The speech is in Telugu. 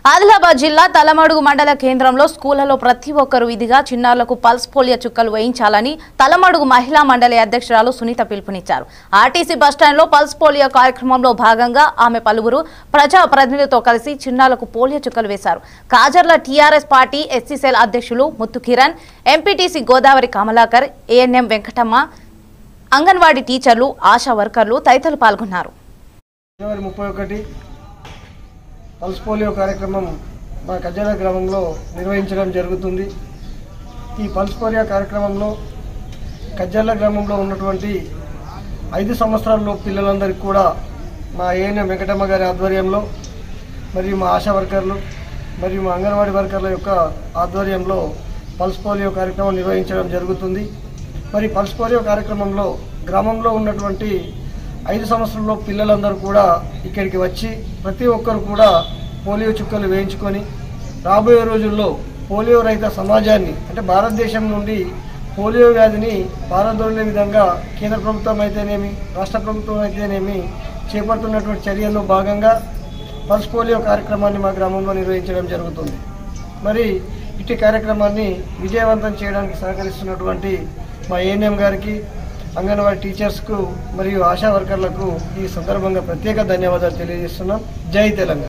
ఆదిలాబాద్ జిల్లా తలమడుగు మండల కేంద్రంలో స్కూళ్లలో ప్రతి ఒక్కరూ విధిగా చిన్నారులకు పల్స్ పోలియో చుక్కలు వేయించాలని తలమడుగు మహిళా మండలి అధ్యక్షురాలు సునీత పిలుపునిచ్చారు ఆర్టీసీ బస్టాండ్లో పల్స్ పోలియో కార్యక్రమంలో భాగంగా ఆమె పలువురు ప్రజా ప్రతినిధులతో కలిసి చిన్నారులకు పోలియో చుక్కలు వేశారు కాజర్ల టీఆర్ఎస్ పార్టీ ఎస్సీసెల్ అధ్యక్షులు ముత్తు కిరణ్ ఎంపీటీసీ గోదావరి కమలాకర్ ఏఎన్ఎం వెంకటమ్మ అంగన్వాడీ టీచర్లు ఆశా వర్కర్లు తదితరులు పాల్గొన్నారు జనవరి ముప్పై ఒకటి పల్స్ పోలియో కార్యక్రమం మా కజాల గ్రామంలో నిర్వహించడం జరుగుతుంది ఈ పల్స్ పోలియో కార్యక్రమంలో కజ్జాల గ్రామంలో ఉన్నటువంటి ఐదు సంవత్సరాల్లో పిల్లలందరికీ కూడా మా ఏఎన్ఎం వెంకటమ్మ గారి ఆధ్వర్యంలో మరియు మా ఆశా వర్కర్లు మరియు మా అంగన్వాడీ వర్కర్ల యొక్క ఆధ్వర్యంలో పల్స్ పోలియో కార్యక్రమం నిర్వహించడం జరుగుతుంది మరి పల్స్ పోలియో కార్యక్రమంలో గ్రామంలో ఉన్నటువంటి ఐదు సంవత్సరంలో పిల్లలందరూ కూడా ఇక్కడికి వచ్చి ప్రతి ఒక్కరు కూడా పోలియో చుక్కలు వేయించుకొని రాబోయే రోజుల్లో పోలియో రహిత సమాజాన్ని అంటే భారతదేశం నుండి పోలియో వ్యాధిని పారదోలే విధంగా కేంద్ర ప్రభుత్వం అయితేనేమి రాష్ట్ర ప్రభుత్వం అయితేనేమి చేపడుతున్నటువంటి చర్యల్లో భాగంగా పల్స్ పోలియో కార్యక్రమాన్ని మా గ్రామంలో నిర్వహించడం జరుగుతుంది మరి ఇట్టి కార్యక్రమాన్ని విజయవంతం చేయడానికి సహకరిస్తున్నటువంటి మా ఏఎన్ఎం గారికి అంగన్వాడీ టీచర్స్కు మరియు ఆశా వర్కర్లకు ఈ సందర్భంగా ప్రత్యేక ధన్యవాదాలు తెలియజేస్తున్నాం జై తెలంగాణ